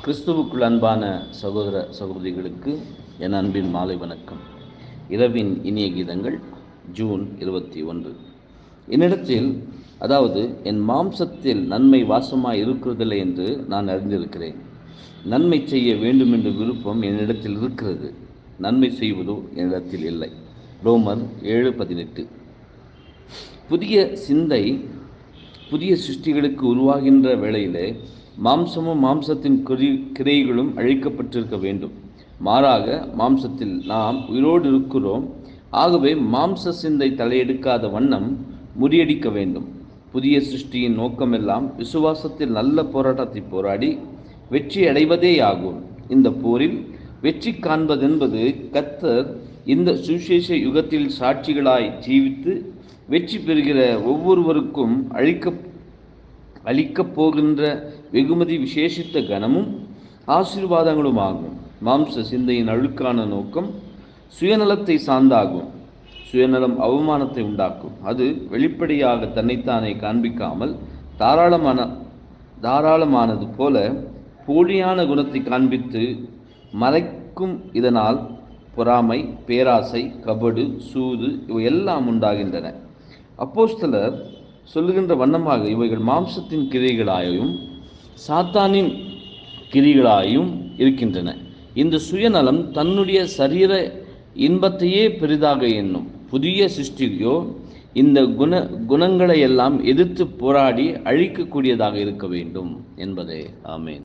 கிறிஸ்துவுக்குள் அன்பான சகோதர சகோதரிகளுக்கு என் அன்பின் மாலை வணக்கம் இரவின் இனிய கீதங்கள் ஜூன் இருபத்தி ஒன்று என்னிடத்தில் அதாவது என் மாம்சத்தில் நன்மை வாசமாய் இருக்கிறதில்லை என்று நான் அறிந்திருக்கிறேன் நன்மை செய்ய வேண்டும் என்ற விருப்பம் என்னிடத்தில் இருக்கிறது நன்மை செய்வதோ என்னிடத்தில் இல்லை ரோமர் ஏழு பதினெட்டு புதிய சிந்தை புதிய சிருஷ்டிகளுக்கு உருவாகின்ற வேளையிலே மாம்சமும் மாம்சத்தின் குறி கிரைகளும் அழிக்கப்பட்டிருக்க வேண்டும் மாறாக மாம்சத்தில் நாம் உயிரோடு இருக்கிறோம் ஆகவே மாம்ச சிந்தை தலையெடுக்காத வண்ணம் முறியடிக்க வேண்டும் புதிய சிருஷ்டியின் நோக்கமெல்லாம் விசுவாசத்தில் நல்ல போராட்டத்தை போராடி வெற்றி அடைவதே ஆகும் இந்த போரில் வெற்றி காண்பதென்பது கத்தர் இந்த சுவிசேஷ யுகத்தில் சாட்சிகளாய் ஜீவித்து வெற்றி பெறுகிற ஒவ்வொருவருக்கும் அழிக்க அளிக்கப் போகின்ற வெகுமதி விசேஷித்த கனமும் ஆசீர்வாதங்களும் ஆகும் மாம்ச சிந்தையின் அழுக்கான நோக்கம் சுயநலத்தை சார்ந்தாகும் சுயநலம் அவமானத்தை உண்டாக்கும் அது வெளிப்படையாக தன்னைத்தானே காண்பிக்காமல் தாராளமான தாராளமானது போல போலியான குணத்தை காண்பித்து மறைக்கும் இதனால் பொறாமை பேராசை கபடு சூது இவை எல்லாம் உண்டாகின்றன அப்போஸ்தலர் சொல்லுகின்ற வண்ணமாக இவைகள் மாம்சத்தின் கிரைகளாயும் சாத்தானின் கிரிகளாயும் இருக்கின்றன இந்த சுயநலம் தன்னுடைய சரீர இன்பத்தையே பெரிதாக எண்ணும் புதிய சிருஷ்டியோ இந்த குண குணங்களை எல்லாம் எதிர்த்து போராடி அழிக்கக்கூடியதாக இருக்க வேண்டும் என்பதே ஆமேன்